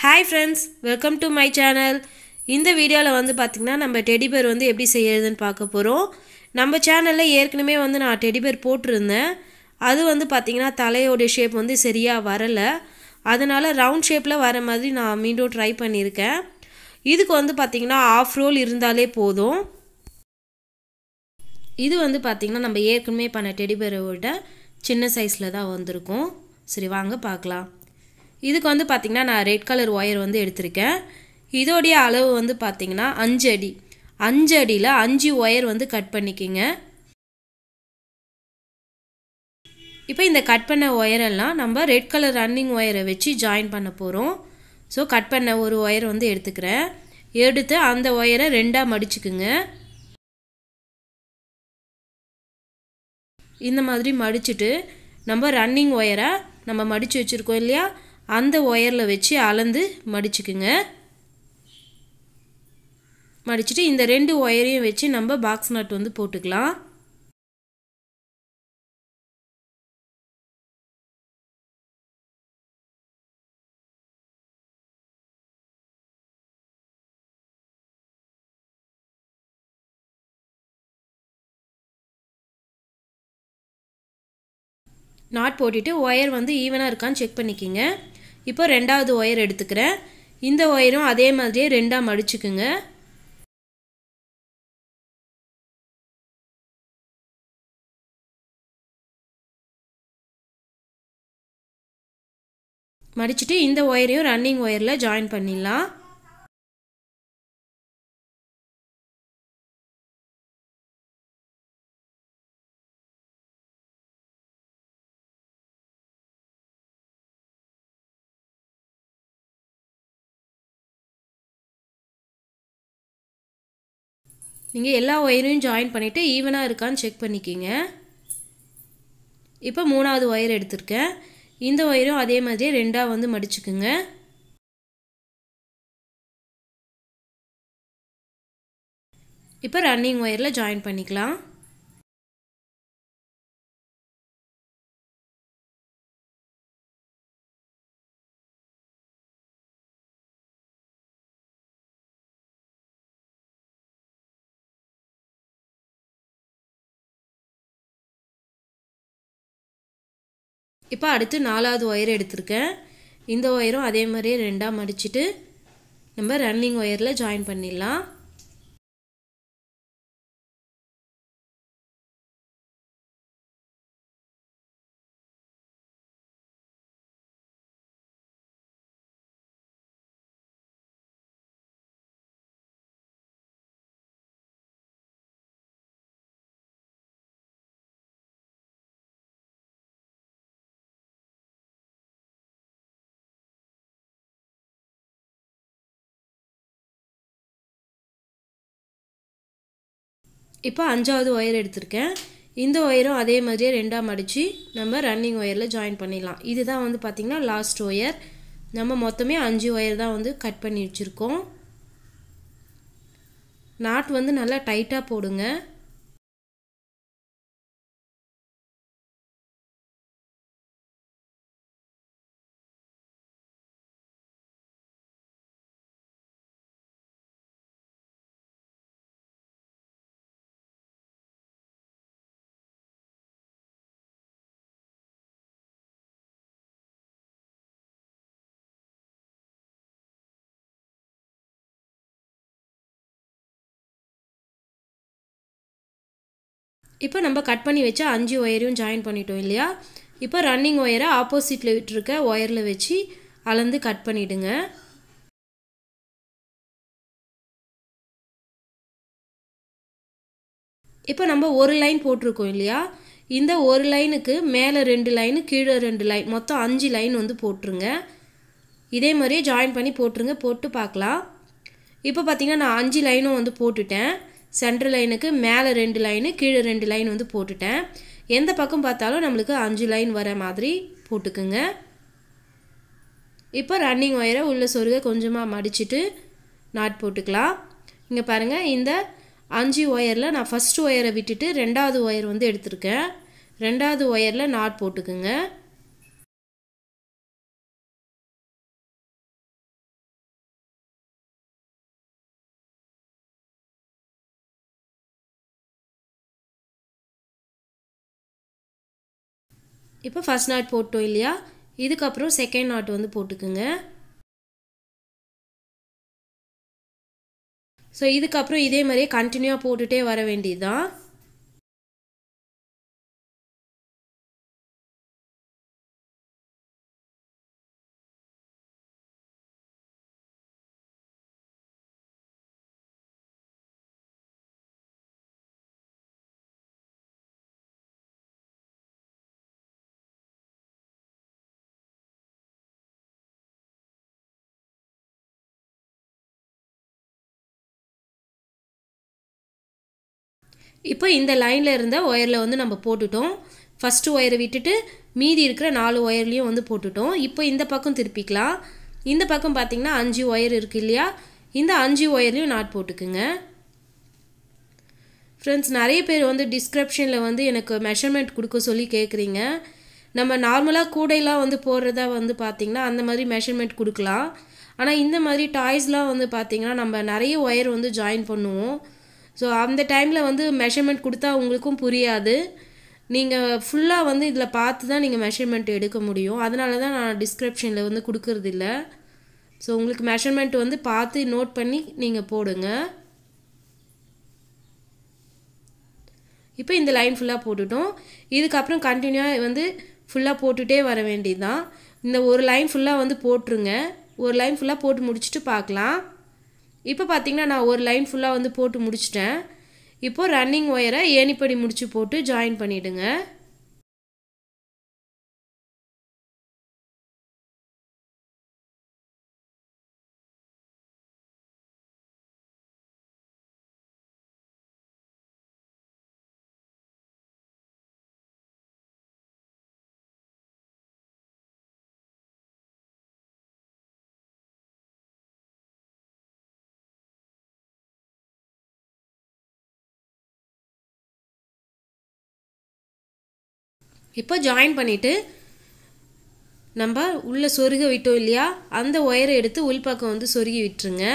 hi friends welcome to my channel இந்த வீடியோவில் வந்து பார்த்திங்கன்னா நம்ம டெடிபேர் வந்து எப்படி செய்யறதுன்னு பார்க்க போகிறோம் நம்ம சேனலில் ஏற்கனவே வந்து நான் டெடிபேர் போட்டிருந்தேன் அது வந்து பார்த்திங்கன்னா தலையோடைய ஷேப் வந்து சரியாக வரலை அதனால் ரவுண்ட் ஷேப்பில் வர மாதிரி நான் மீண்டும் ட்ரை பண்ணியிருக்கேன் இதுக்கு வந்து பார்த்திங்கன்னா ஆஃப் ரோல் இருந்தாலே போதும் இது வந்து பார்த்திங்கன்னா நம்ம ஏற்கனவே பண்ண டெடிபேரை விட சின்ன சைஸில் தான் வந்திருக்கும் சரி வாங்க பார்க்கலாம் இதுக்கு வந்து பார்த்திங்கன்னா நான் ரெட் கலர் ஒயர் வந்து எடுத்திருக்கேன் இதோடைய அளவு வந்து பார்த்திங்கன்னா அஞ்சு அடி அஞ்சு அடியில் அஞ்சு ஒயர் வந்து கட் பண்ணிக்கிங்க இப்போ இந்த கட் பண்ண ஒயரெல்லாம் நம்ம ரெட் கலர் ரன்னிங் ஒயரை வச்சு ஜாயின் பண்ண போகிறோம் ஸோ கட் பண்ண ஒரு ஒயர் வந்து எடுத்துக்கிறேன் எடுத்து அந்த ஒயரை ரெண்டாக மடிச்சுக்குங்க இந்த மாதிரி மடிச்சுட்டு நம்ம ரன்னிங் ஒயரை நம்ம மடித்து வச்சுருக்கோம் இல்லையா அந்த ஒயரில் வச்சு அளந்து மடிச்சுக்குங்க மடிச்சுட்டு இந்த ரெண்டு ஒயரையும் வச்சு நம்ம பாக்ஸ் நட் வந்து போட்டுக்கலாம் நாட் போட்டுட்டு ஒயர் வந்து ஈவனாக இருக்கான்னு செக் பண்ணிக்கிங்க இப்போ ரெண்டாவது ஒயர் எடுத்துக்கிறேன் இந்த ஒயரும் அதே மாதிரியே ரெண்டாக மடிச்சுக்குங்க மடிச்சுட்டு இந்த ஒயரையும் ரன்னிங் ஒயரில் ஜாயின் பண்ணிடலாம் நீங்கள் எல்லா ஒயரையும் ஜாயின் பண்ணிவிட்டு ஈவனாக இருக்கான்னு செக் பண்ணிக்கிங்க இப்போ மூணாவது ஒயர் எடுத்திருக்கேன் இந்த ஒயரும் அதே மாதிரியே ரெண்டாக வந்து மடிச்சுக்குங்க இப்போ ரன்னிங் ஒயரில் ஜாயின் பண்ணிக்கலாம் இப்போ அடுத்து நாலாவது ஒயர் எடுத்திருக்கேன் இந்த ஒயரும் அதே மாதிரியே ரெண்டாக மடிச்சுட்டு நம்ம ரன்னிங் ஒயரில் ஜாயின் பண்ணிடலாம் இப்போ அஞ்சாவது ஒயர் எடுத்திருக்கேன் இந்த ஒயரும் அதே மாதிரியே ரெண்டாக மடித்து நம்ம ரன்னிங் ஒயரில் ஜாயின் பண்ணிடலாம் இதுதான் வந்து பார்த்திங்கன்னா லாஸ்ட் ஒயர் நம்ம மொத்தமே அஞ்சு ஒயர் தான் வந்து கட் பண்ணி வச்சுருக்கோம் நாட் வந்து நல்லா டைட்டாக போடுங்க இப்போ நம்ம கட் பண்ணி வச்ச அஞ்சு ஒயரையும் ஜாயின் பண்ணிட்டோம் இல்லையா இப்போ ரன்னிங் ஒயரை ஆப்போசிட்டில் விட்டுருக்க ஒயரில் வச்சு அளந்து கட் பண்ணிவிடுங்க இப்போ நம்ம ஒரு லைன் போட்டிருக்கோம் இல்லையா இந்த ஒரு லைனுக்கு மேலே ரெண்டு லைனு கீழே ரெண்டு லைன் மொத்தம் அஞ்சு லைன் வந்து போட்டுருங்க இதே மாதிரியே ஜாயின் பண்ணி போட்டுருங்க போட்டு பார்க்கலாம் இப்போ பார்த்திங்கன்னா நான் அஞ்சு லைனும் வந்து போட்டுட்டேன் சென்ட்ரல் லைனுக்கு மேலே ரெண்டு லைனு கீழே ரெண்டு லைன் வந்து போட்டுட்டேன் எந்த பக்கம் பார்த்தாலும் நம்மளுக்கு அஞ்சு லைன் வர மாதிரி போட்டுக்குங்க இப்போ ரன்னிங் ஒயரை உள்ளே சொருக கொஞ்சமாக மடிச்சுட்டு நாட் போட்டுக்கலாம் இங்கே பாருங்கள் இந்த அஞ்சு ஒயரில் நான் ஃபஸ்ட்டு ஒயரை விட்டுட்டு ரெண்டாவது ஒயர் வந்து எடுத்திருக்கேன் ரெண்டாவது ஒயரில் நாட் போட்டுக்குங்க இப்போ ஃபஸ்ட் நாட் போட்டோம் இல்லையா இதுக்கப்புறம் செகண்ட் நாட் வந்து போட்டுக்குங்க ஸோ இதுக்கப்புறம் இதே மாதிரியே கண்டினியூவாக போட்டுகிட்டே வர வேண்டியது தான் இப்போ இந்த லைனில் இருந்த ஒயரில் வந்து நம்ம போட்டுட்டோம் ஃபஸ்ட்டு ஒயரை விட்டுட்டு மீதி இருக்கிற நாலு ஒயர்லேயும் வந்து போட்டுட்டோம் இப்போ இந்த பக்கம் திருப்பிக்கலாம் இந்த பக்கம் பார்த்திங்கன்னா அஞ்சு ஒயர் இருக்குது இல்லையா இந்த அஞ்சு ஒயர்லேயும் நாட் போட்டுக்குங்க ஃப்ரெண்ட்ஸ் நிறைய பேர் வந்து டிஸ்கிரிப்ஷனில் வந்து எனக்கு மெஷர்மெண்ட் கொடுக்க சொல்லி கேட்குறீங்க நம்ம நார்மலாக கூடையெல்லாம் வந்து போடுறதா வந்து பார்த்திங்கன்னா அந்த மாதிரி மெஷர்மெண்ட் கொடுக்கலாம் ஆனால் இந்த மாதிரி டாய்ஸ்லாம் வந்து பார்த்திங்கன்னா நம்ம நிறைய ஒயர் வந்து ஜாயின் பண்ணுவோம் ஸோ அந்த டைமில் வந்து மெஷர்மெண்ட் கொடுத்தா உங்களுக்கும் புரியாது நீங்கள் ஃபுல்லாக வந்து இதில் பார்த்து தான் நீங்கள் மெஷர்மெண்ட் எடுக்க முடியும் அதனால தான் நான் டிஸ்கிரிப்ஷனில் வந்து கொடுக்கறதில்ல ஸோ உங்களுக்கு மெஷர்மெண்ட் வந்து பார்த்து நோட் பண்ணி நீங்கள் போடுங்க இப்போ இந்த லைன் ஃபுல்லாக போட்டுட்டோம் இதுக்கப்புறம் கண்டினியூவாக வந்து ஃபுல்லாக போட்டுகிட்டே வர வேண்டியது தான் இந்த ஒரு லைன் ஃபுல்லாக வந்து போட்டுருங்க ஒரு லைன் ஃபுல்லாக போட்டு முடிச்சுட்டு பார்க்கலாம் இப்போ பார்த்தீங்கன்னா நான் ஒரு லைன் ஃபுல்லாக வந்து போட்டு முடிச்சிட்டேன் இப்போது ரன்னிங் ஒயரை ஏணிப்படி முடிச்சு போட்டு ஜாயின் பண்ணிவிடுங்க இப்போ ஜாயின் பண்ணிவிட்டு நம்ம உள்ளே சொருக விட்டோம் இல்லையா அந்த ஒயரை எடுத்து உள்பக்கம் வந்து சொருகி விட்டுருங்க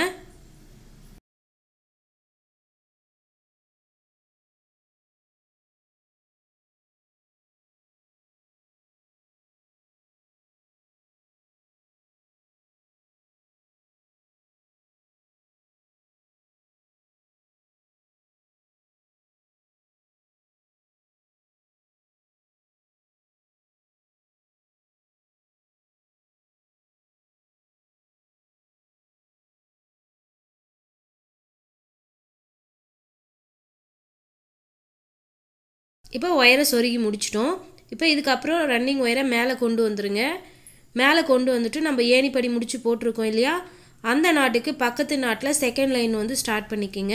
இப்போ ஒயரை சொருகி முடிச்சிட்டோம் இப்போ இதுக்கப்புறம் ரன்னிங் ஒயரை மேலே கொண்டு வந்துருங்க மேலே கொண்டு வந்துட்டு நம்ம ஏணிப்படி முடிச்சு போட்டிருக்கோம் இல்லையா அந்த நாட்டுக்கு பக்கத்து நாட்டில் செகண்ட் லைன் வந்து ஸ்டார்ட் பண்ணிக்கோங்க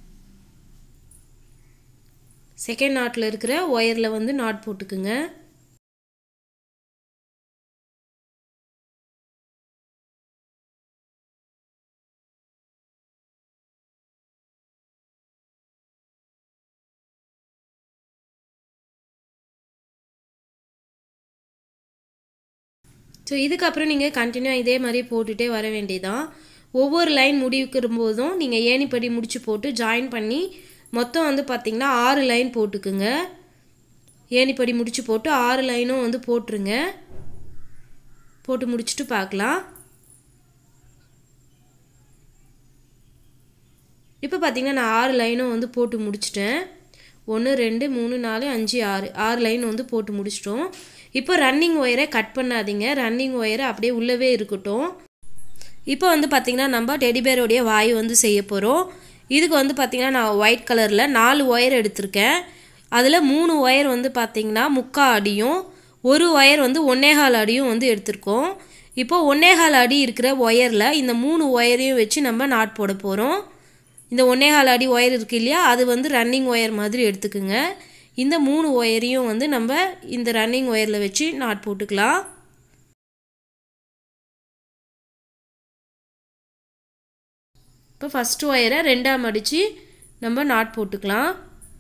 செகண்ட் நாட்டில் இருக்கிற ஒயரில் வந்து நாட் போட்டுக்குங்க ஸோ இதுக்கப்புறம் நீங்கள் கண்டினியூ இதே மாதிரி போட்டுகிட்டே வர வேண்டியதான் ஒவ்வொரு லைன் முடிவுக்கிற போதும் நீங்கள் ஏணிப்படி முடிச்சு போட்டு ஜாயின் பண்ணி மொத்தம் வந்து பார்த்திங்கன்னா ஆறு லைன் போட்டுக்குங்க ஏணிப்படி முடிச்சு போட்டு ஆறு லைனும் வந்து போட்டுருங்க போட்டு முடிச்சுட்டு பார்க்கலாம் இப்போ பார்த்திங்கன்னா நான் ஆறு லைனும் வந்து போட்டு முடிச்சிட்டேன் ஒன்று ரெண்டு மூணு நாலு அஞ்சு ஆறு ஆறு லைன் வந்து போட்டு முடிச்சிட்டோம் இப்போ ரன்னிங் ஒயரை கட் பண்ணாதீங்க ரன்னிங் ஒயரை அப்படியே உள்ளவே இருக்கட்டும் இப்போ வந்து பார்த்திங்கன்னா நம்ம டெடிபேரோடைய வாய் வந்து செய்ய போகிறோம் இதுக்கு வந்து பார்த்திங்கன்னா நான் ஒயிட் கலரில் நாலு ஒயர் எடுத்திருக்கேன் அதில் மூணு ஒயர் வந்து பார்த்திங்கன்னா முக்கா அடியும் ஒரு ஒயர் வந்து ஒன்னேகால் அடியும் வந்து எடுத்திருக்கோம் இப்போ ஒன்னேகால் அடி இருக்கிற ஒயரில் இந்த மூணு ஒயரையும் வச்சு நம்ம நாட் போட போகிறோம் இந்த ஒன்னேகால் அடி ஒயர் இருக்கு இல்லையா அது வந்து ரன்னிங் ஒயர் மாதிரி எடுத்துக்குங்க இந்த மூணு ஒயரையும் வந்து நம்ம இந்த ரன்னிங் ஒயரில் வச்சு நாட் போட்டுக்கலாம் இப்போ ஃபஸ்ட்டு ஒயரை ரெண்டாக மடித்து நம்ம நாட் போட்டுக்கலாம்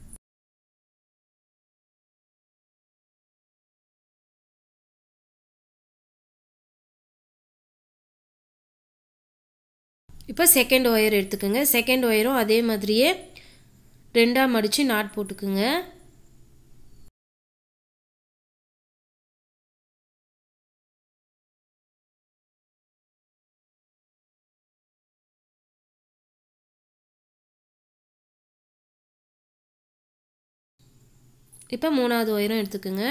இப்போ செகண்ட் ஒயர் எடுத்துக்கோங்க செகண்ட் ஒயரும் அதே மாதிரியே ரெண்டாக மடித்து நாட் போட்டுக்குங்க இப்போ மூணாவது ஒயரும் எடுத்துக்கோங்க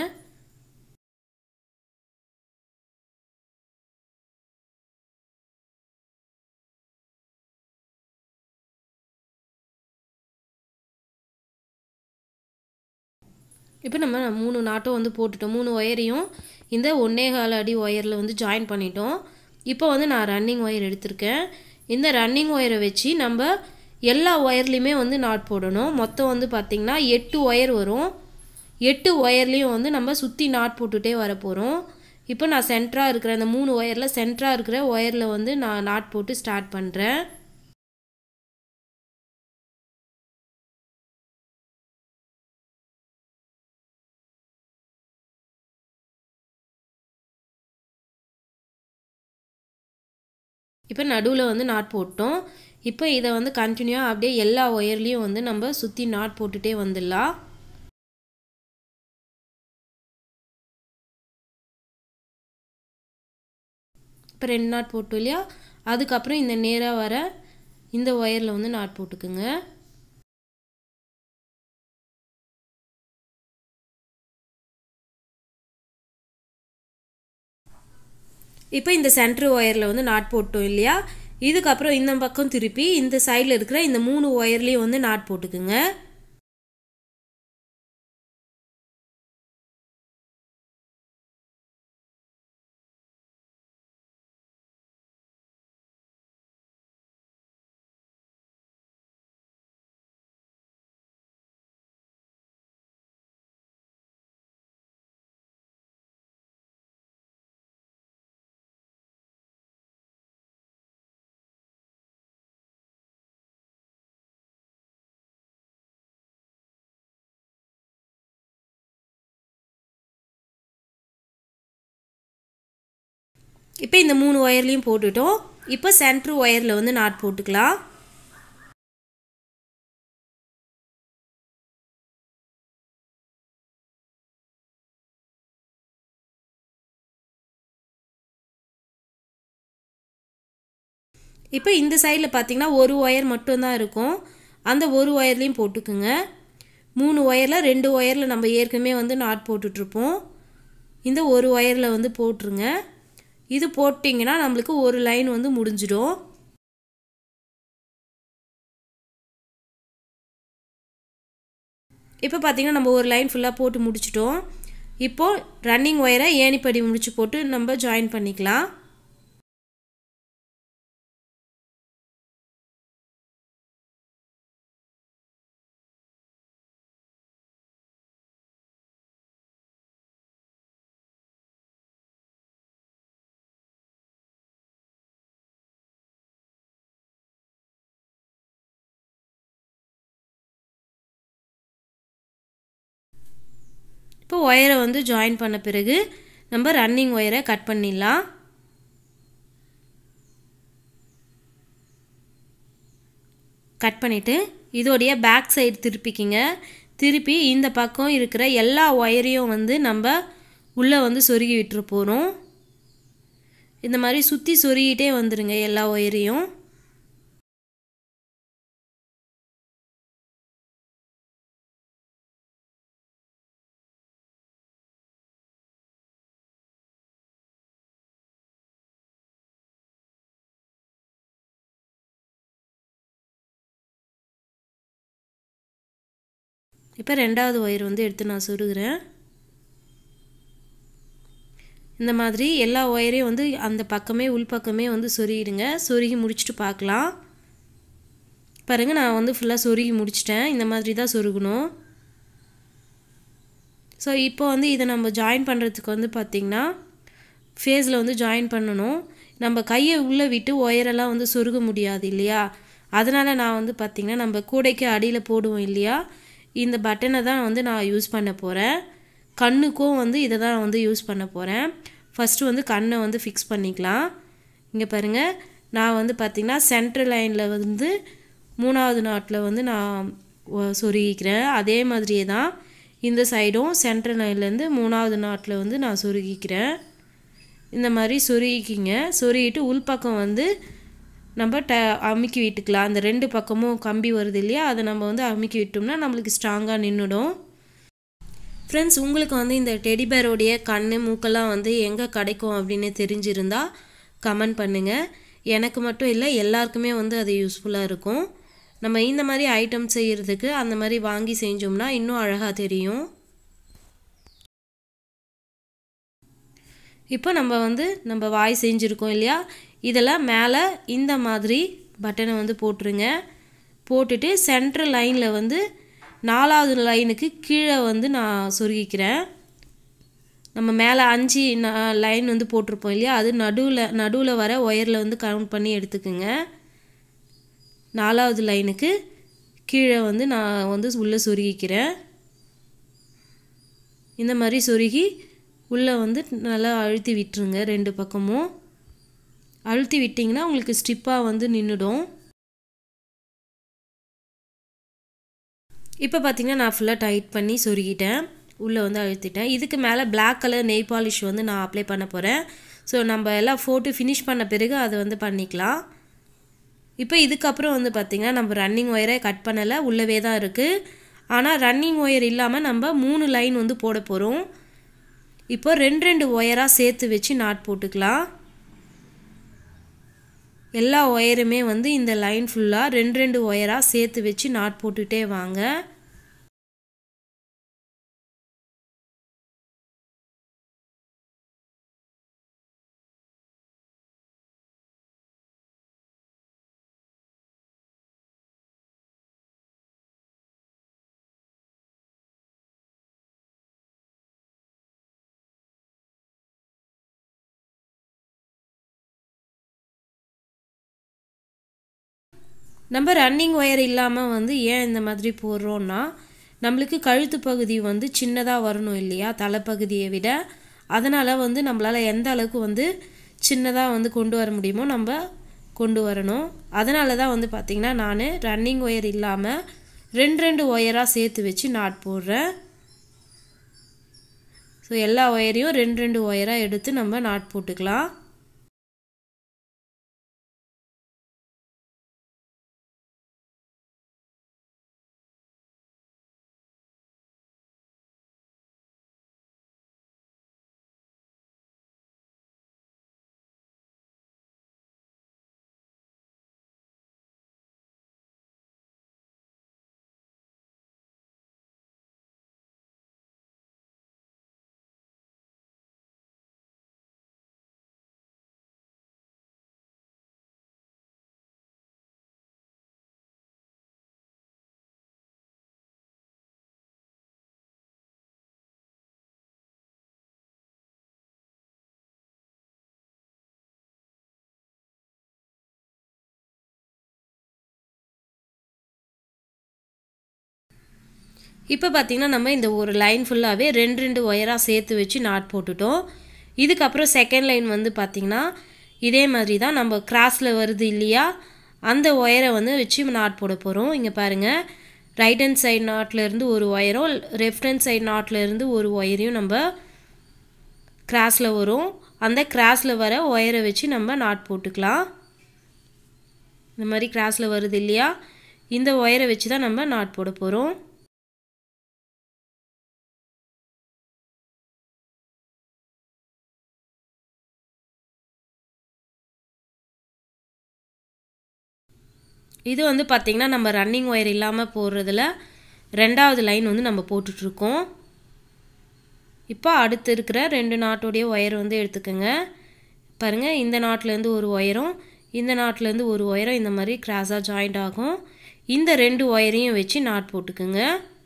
இப்போ நம்ம மூணு நாட்டும் வந்து போட்டுட்டோம் மூணு ஒயரையும் இந்த ஒன்னே கால் அடி ஒயரில் வந்து ஜாயின் பண்ணிட்டோம் இப்போ வந்து நான் ரன்னிங் ஒயர் எடுத்திருக்கேன் இந்த ரன்னிங் ஒயரை வச்சு நம்ம எல்லா ஒயர்லேயுமே வந்து நாட் போடணும் மொத்தம் வந்து பார்த்திங்கன்னா எட்டு ஒயர் வரும் எட்டு ஒயர்லேயும் வந்து நம்ம சுற்றி நாட் போட்டுகிட்டே வர போகிறோம் இப்போ நான் சென்டராக இருக்கிற அந்த மூணு ஒயரில் சென்டராக இருக்கிற ஒயரில் வந்து நான் நாட் போட்டு ஸ்டார்ட் பண்ணுறேன் இப்போ நடுவில் வந்து நாட் போட்டோம் இப்போ இதை வந்து கண்டினியூவாக அப்படியே எல்லா ஒயர்லேயும் வந்து நம்ம சுற்றி நாட் போட்டுகிட்டே வந்துடலாம் இப்போ ரெண்டு நாட் போட்டோம் இல்லையா அதுக்கப்புறம் இந்த நேராக வர இந்த ஒயரில் வந்து நாட் போட்டுக்குங்க இப்போ இந்த சென்ட்ரு ஒயரில் வந்து நாட் போட்டோம் இல்லையா இதுக்கப்புறம் இந்த பக்கம் திருப்பி இந்த சைடில் இருக்கிற இந்த மூணு ஒயர்லேயும் வந்து நாட் போட்டுக்குங்க இப்போ இந்த மூணு ஒயர்லேயும் போட்டுட்டோம் இப்போ சென்ட்ரு ஒயரில் வந்து நாட் போட்டுக்கலாம் இப்போ இந்த சைடில் பார்த்தீங்கன்னா ஒரு ஒயர் மட்டும்தான் இருக்கும் அந்த ஒரு ஒயர்லேயும் போட்டுக்குங்க மூணு ஒயரில் ரெண்டு ஒயரில் நம்ம ஏற்கனவே வந்து நாட் போட்டுட்ருப்போம் இந்த ஒரு ஒயரில் வந்து போட்டுருங்க இது போட்டிங்கன்னா நம்மளுக்கு ஒரு லைன் வந்து முடிஞ்சிடும் இப்போ பார்த்தீங்கன்னா நம்ம ஒரு லைன் ஃபுல்லாக போட்டு முடிச்சிட்டோம் இப்போது ரன்னிங் ஒயரை ஏணிப்படி முடிச்சு போட்டு நம்ம ஜாயின் பண்ணிக்கலாம் இப்போ ஒயரை வந்து ஜாயின் பண்ண பிறகு நம்ம ரன்னிங் ஒயரை கட் பண்ணிடலாம் கட் பண்ணிவிட்டு இதோடைய பேக் சைடு திருப்பிக்கிங்க திருப்பி இந்த பக்கம் இருக்கிற எல்லா ஒயரையும் வந்து நம்ம உள்ளே வந்து சொருகி விட்டுரு போகிறோம் இந்த மாதிரி சுற்றி சொருகிட்டே வந்துடுங்க எல்லா ஒயரையும் இப்போ ரெண்டாவது ஒயர் வந்து எடுத்து நான் சொருகிறேன் இந்த மாதிரி எல்லா ஒயரையும் வந்து அந்த பக்கமே உள்பக்கமே வந்து சொருகிடுங்க சொருகி முடிச்சுட்டு பார்க்கலாம் பாருங்கள் நான் வந்து ஃபுல்லாக சொருகி முடிச்சிட்டேன் இந்த மாதிரி தான் சொருகணும் ஸோ இப்போ வந்து இதை நம்ம ஜாயின் பண்ணுறதுக்கு வந்து பார்த்திங்கன்னா ஃபேஸில் வந்து ஜாயின் பண்ணணும் நம்ம கையை உள்ளே விட்டு ஒயரெல்லாம் வந்து சொருக முடியாது இல்லையா அதனால் நான் வந்து பார்த்திங்கன்னா நம்ம கூடைக்கு அடியில் போடுவோம் இல்லையா இந்த பட்டனை தான் வந்து நான் யூஸ் பண்ண போகிறேன் கண்ணுக்கும் வந்து இதை தான் வந்து யூஸ் பண்ண போகிறேன் ஃபஸ்ட்டு வந்து கண்ணை வந்து ஃபிக்ஸ் பண்ணிக்கலாம் இங்கே பாருங்கள் நான் வந்து பார்த்திங்கன்னா சென்ட்ரல் லைனில் வந்து மூணாவது நாட்டில் வந்து நான் சொருகிக்கிறேன் அதே மாதிரியே தான் இந்த சைடும் சென்ட்ரல் லைன்லேருந்து மூணாவது நாட்டில் வந்து நான் சொருகிக்கிறேன் இந்த மாதிரி சொருகிக்கிங்க சொருகிட்டு உள்பக்கம் வந்து நம்ம ட அமுக்கி விட்டுக்கலாம் அந்த ரெண்டு பக்கமும் கம்பி வருது இல்லையா அதை நம்ம வந்து அமுக்கி விட்டோம்னா நம்மளுக்கு ஸ்ட்ராங்காக நின்றுடும் ஃப்ரெண்ட்ஸ் உங்களுக்கு வந்து இந்த டெடிபேரோடைய கண் மூக்கெல்லாம் வந்து எங்கே கிடைக்கும் அப்படின்னு தெரிஞ்சிருந்தா கமெண்ட் பண்ணுங்கள் எனக்கு மட்டும் இல்லை எல்லாருக்குமே வந்து அது யூஸ்ஃபுல்லாக இருக்கும் நம்ம இந்த மாதிரி ஐட்டம் செய்கிறதுக்கு அந்த மாதிரி வாங்கி செஞ்சோம்னா இன்னும் அழகாக தெரியும் இப்போ நம்ம வந்து நம்ம வாய் செஞ்சுருக்கோம் இல்லையா இதில் மேலே இந்த மாதிரி பட்டனை வந்து போட்டுருங்க போட்டுட்டு சென்ட்ரல் லைனில் வந்து நாலாவது லைனுக்கு கீழே வந்து நான் சொருகிக்கிறேன் நம்ம மேலே அஞ்சு லைன் வந்து போட்டிருப்போம் இல்லையா அது நடுவில் நடுவில் வர ஒயரில் வந்து கவுண்ட் பண்ணி எடுத்துக்குங்க நாலாவது லைனுக்கு கீழே வந்து நான் வந்து உள்ளே சொருகிக்கிறேன் இந்த மாதிரி சொருகி உள்ளே வந்து நல்லா அழுத்தி விட்டுருங்க ரெண்டு பக்கமும் அழுத்தி விட்டிங்கன்னா உங்களுக்கு ஸ்டிப்பாக வந்து நின்றுடும் இப்போ பார்த்தீங்கன்னா நான் ஃபுல்லாக டைட் பண்ணி சொருகிட்டேன் உள்ளே வந்து அழுத்திட்டேன் இதுக்கு மேலே பிளாக் கலர் நெய் பாலிஷ் வந்து நான் அப்ளை பண்ண போகிறேன் ஸோ நம்ம எல்லாம் ஃபோட்டோ ஃபினிஷ் பண்ண பிறகு அதை வந்து பண்ணிக்கலாம் இப்போ இதுக்கப்புறம் வந்து பார்த்திங்கன்னா நம்ம ரன்னிங் ஒயரை கட் பண்ணலை உள்ளவே தான் இருக்குது ஆனால் ரன்னிங் ஒயர் இல்லாமல் நம்ம மூணு லைன் வந்து போட போகிறோம் இப்போ ரெண்டு ரெண்டு ஒயராக சேர்த்து வச்சு நாட் போட்டுக்கலாம் எல்லா ஒயருமே வந்து இந்த லைன் ஃபுல்லாக ரெண்டு ரெண்டு ஒயராக சேர்த்து வச்சு நாட் போட்டுகிட்டே வாங்க நம்ம ரன்னிங் ஒயர் இல்லாமல் வந்து ஏன் இந்த மாதிரி போடுறோன்னா நம்மளுக்கு கழுத்து பகுதி வந்து சின்னதாக வரணும் இல்லையா தலைப்பகுதியை விட அதனால் வந்து நம்மளால் எந்த அளவுக்கு வந்து சின்னதாக வந்து கொண்டு வர முடியுமோ நம்ம கொண்டு வரணும் அதனால தான் வந்து பார்த்திங்கன்னா நான் ரன்னிங் ஒயர் இல்லாமல் ரெண்டு ரெண்டு ஒயராக சேர்த்து வச்சு நாட் போடுறேன் ஸோ எல்லா ஒயரையும் ரெண்டு ரெண்டு ஒயராக எடுத்து நம்ம நாட் போட்டுக்கலாம் இப்போ பார்த்திங்கன்னா நம்ம இந்த ஒரு லைன் ஃபுல்லாகவே ரெண்டு ரெண்டு ஒயராக சேர்த்து வச்சு நாட் போட்டுட்டோம் இதுக்கப்புறம் செகண்ட் லைன் வந்து பார்த்திங்கன்னா இதே மாதிரி தான் நம்ம கிராஸில் வருது இல்லையா அந்த ஒயரை வந்து வச்சு நாட் போட போகிறோம் இங்கே பாருங்கள் ரைட் ஹேண்ட் சைடு நாட்லேருந்து ஒரு ஒயரும் லெஃப்ட் ஹேண்ட் சைடு நாட்லேருந்து ஒரு ஒயரையும் நம்ம கிராஸில் வரும் அந்த கிராஸில் வர ஒயரை வச்சு நம்ம நாட் போட்டுக்கலாம் இந்த மாதிரி கிராஸில் வருது இல்லையா இந்த ஒயரை வச்சு தான் நம்ம நாட் போட போகிறோம் இது வந்து பார்த்திங்கன்னா நம்ம ரன்னிங் ஒயர் இல்லாமல் போடுறதுல ரெண்டாவது லைன் வந்து நம்ம போட்டுட்ருக்கோம் இப்போ அடுத்து இருக்கிற ரெண்டு நாட்டோடைய ஒயர் வந்து எடுத்துக்கோங்க பாருங்கள் இந்த நாட்டிலேருந்து ஒரு ஒயரும் இந்த நாட்டிலேருந்து ஒரு ஒயரும் இந்த மாதிரி கிராஸாக ஜாயிண்ட் ஆகும் இந்த ரெண்டு ஒயரையும் வச்சு நாட் போட்டுக்குங்க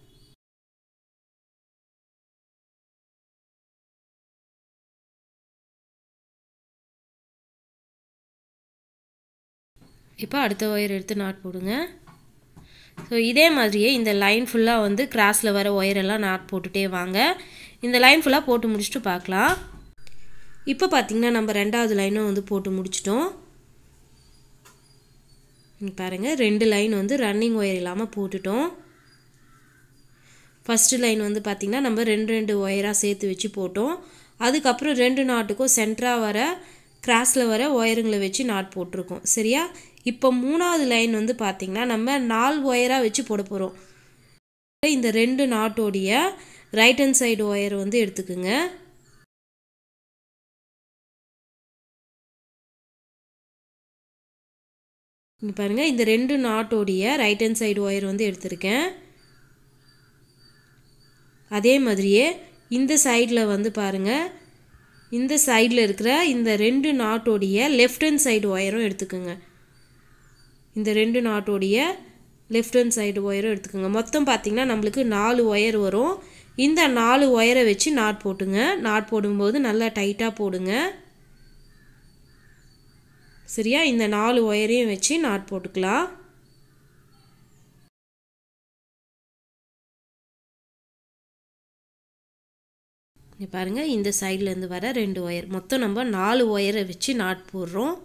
இப்போ அடுத்த ஒயர் எடுத்து நாட் போடுங்க ஸோ இதே மாதிரியே இந்த லைன் ஃபுல்லாக வந்து கிராஸில் வர ஒயரெல்லாம் நாட் போட்டுகிட்டே வாங்க இந்த லைன் ஃபுல்லாக போட்டு முடிச்சுட்டு பார்க்கலாம் இப்போ பார்த்திங்கன்னா நம்ம ரெண்டாவது லைனும் வந்து போட்டு முடிச்சிட்டோம் பாருங்கள் ரெண்டு லைன் வந்து ரன்னிங் ஒயர் இல்லாமல் போட்டுட்டோம் ஃபஸ்ட்டு லைன் வந்து பார்த்திங்கன்னா நம்ம ரெண்டு ரெண்டு ஒயராக சேர்த்து வச்சு போட்டோம் அதுக்கப்புறம் ரெண்டு நாட்டுக்கும் சென்டராக வர கிராஸில் வர ஒயருங்களை வச்சு நாட் போட்டிருக்கோம் சரியா இப்போ மூணாவது லைன் வந்து பார்த்திங்கன்னா நம்ம நாலு ஒயராக வச்சு போட போகிறோம் இந்த ரெண்டு நாட்டோடைய ரைட் ஹேண்ட் சைடு ஒயர் வந்து எடுத்துக்குங்க இங்கே பாருங்கள் இந்த ரெண்டு நாட்டோடைய ரைட் ஹேண்ட் சைடு ஒயர் வந்து எடுத்திருக்கேன் அதே மாதிரியே இந்த சைடில் வந்து பாருங்கள் இந்த சைடில் இருக்கிற இந்த ரெண்டு நாட்டோடைய லெஃப்ட் ஹேண்ட் சைடு ஒயரும் எடுத்துக்கோங்க இந்த ரெண்டு நாட்டோடைய லெஃப்ட் ஹேண்ட் சைடு ஒயரும் எடுத்துக்கோங்க மொத்தம் பார்த்திங்கன்னா நம்மளுக்கு நாலு ஒயர் வரும் இந்த நாலு ஒயரை வச்சு நாட் போட்டுங்க நாட் போடும்போது நல்லா டைட்டாக போடுங்க சரியா இந்த நாலு ஒயரையும் வச்சு நாட் போட்டுக்கலாம் இங்கே பாருங்கள் இந்த சைட்லேருந்து வர ரெண்டு ஒயர் மொத்தம் நம்ம நாலு ஒயரை வச்சு நாட் போடுறோம்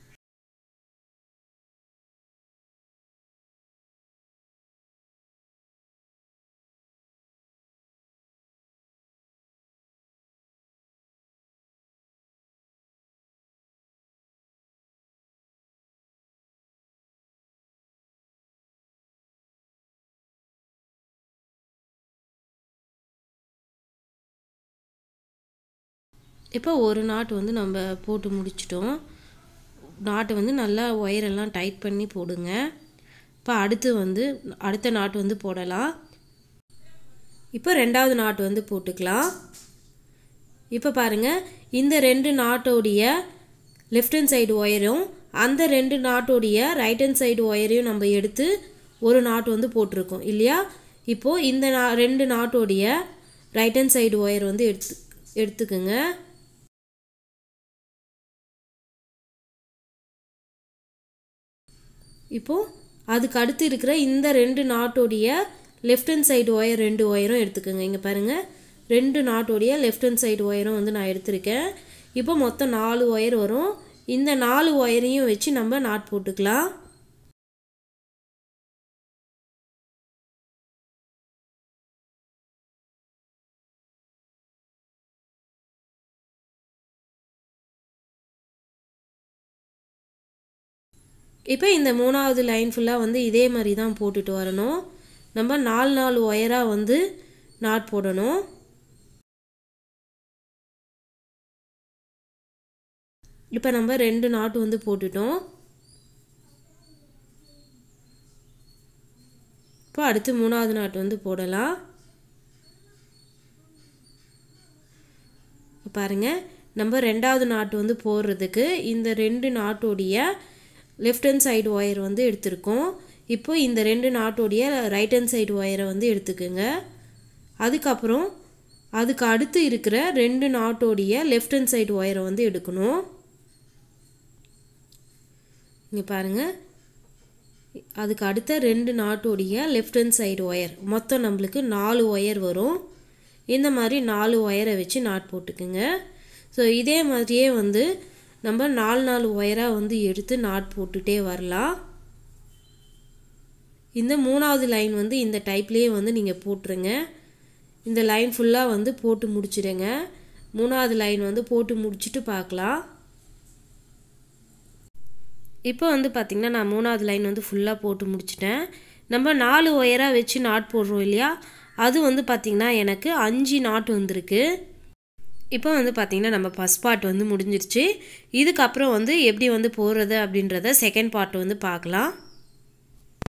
இப்போ ஒரு நாட்டு வந்து நம்ம போட்டு முடிச்சிட்டோம் நாட்டை வந்து நல்லா ஒயரெல்லாம் டைட் பண்ணி போடுங்க இப்போ அடுத்து வந்து அடுத்த நாட்டு வந்து போடலாம் இப்போ ரெண்டாவது நாட்டு வந்து போட்டுக்கலாம் இப்போ பாருங்கள் இந்த ரெண்டு நாட்டோடைய லெஃப்ட் ஹேண்ட் சைடு ஒயரும் அந்த ரெண்டு நாட்டோடைய ரைட் ஹேண்ட் சைடு ஒயரையும் நம்ம எடுத்து ஒரு நாட்டு வந்து போட்டிருக்கோம் இல்லையா இப்போது இந்த நா ரெண்டு நாட்டோடைய ரைட் ஹேண்ட் சைடு ஒயர் வந்து எடுத்து எடுத்துக்குங்க இப்போது அதுக்கு அடுத்து இருக்கிற இந்த ரெண்டு நாட்டோடைய லெஃப்ட் ஹேண்ட் சைடு ஒயர் ரெண்டு ஒயரும் எடுத்துக்கோங்க இங்கே பாருங்கள் ரெண்டு நாட்டோடைய லெஃப்ட் ஹேண்ட் சைடு ஒயரும் வந்து நான் எடுத்திருக்கேன் இப்போ மொத்தம் நாலு ஒயர் வரும் இந்த நாலு ஒயரையும் வச்சு நம்ம நாட் போட்டுக்கலாம் இப்போ இந்த மூணாவது லைன் ஃபுல்லாக வந்து இதே மாதிரி தான் போட்டுட்டு வரணும் நம்ம நாலு நாலு ஒயராக வந்து நாட் போடணும் இப்போ நம்ம ரெண்டு நாட்டு வந்து போட்டுட்டோம் இப்போ அடுத்து மூணாவது நாட்டு வந்து போடலாம் பாருங்கள் நம்ம ரெண்டாவது நாட்டு வந்து போடுறதுக்கு இந்த ரெண்டு நாட்டோடைய லெஃப்ட் ஹேண்ட் சைடு ஒயர் வந்து எடுத்திருக்கோம் இப்போ இந்த ரெண்டு நாட்டோடைய ரைட் ஹேண்ட் சைடு ஒயரை வந்து எடுத்துக்கோங்க அதுக்கப்புறம் அதுக்கு அடுத்து இருக்கிற ரெண்டு நாட்டோடைய லெஃப்ட் ஹேண்ட் சைடு ஒயரை வந்து எடுக்கணும் இங்கே பாருங்கள் அதுக்கு அடுத்த ரெண்டு நாட்டோடைய லெஃப்ட் ஹேண்ட் சைடு ஒயர் மொத்தம் நம்மளுக்கு நாலு ஒயர் வரும் இந்த மாதிரி நாலு ஒயரை வச்சு நாட் போட்டுக்குங்க ஸோ இதே மாதிரியே வந்து நம்ம நாலு நாலு ஒயராக வந்து எடுத்து நாட் போட்டுகிட்டே வரலாம் இந்த மூணாவது லைன் வந்து இந்த டைப்லேயே வந்து நீங்கள் போட்டுருங்க இந்த லைன் ஃபுல்லாக வந்து போட்டு முடிச்சிடுங்க மூணாவது லைன் வந்து போட்டு முடிச்சுட்டு பார்க்கலாம் இப்போ வந்து பார்த்திங்கன்னா நான் மூணாவது லைன் வந்து ஃபுல்லாக போட்டு முடிச்சிட்டேன் நம்ம நாலு ஒயராக வச்சு நாட் போடுறோம் இல்லையா அது வந்து பார்த்திங்கன்னா எனக்கு அஞ்சு நாட் வந்திருக்கு இப்போ வந்து பார்த்திங்கன்னா நம்ம ஃபஸ்ட் பார்ட் வந்து முடிஞ்சிருச்சு இதுக்கப்புறம் வந்து எப்படி வந்து போடுறது அப்படின்றத செகண்ட் பார்ட் வந்து பார்க்கலாம்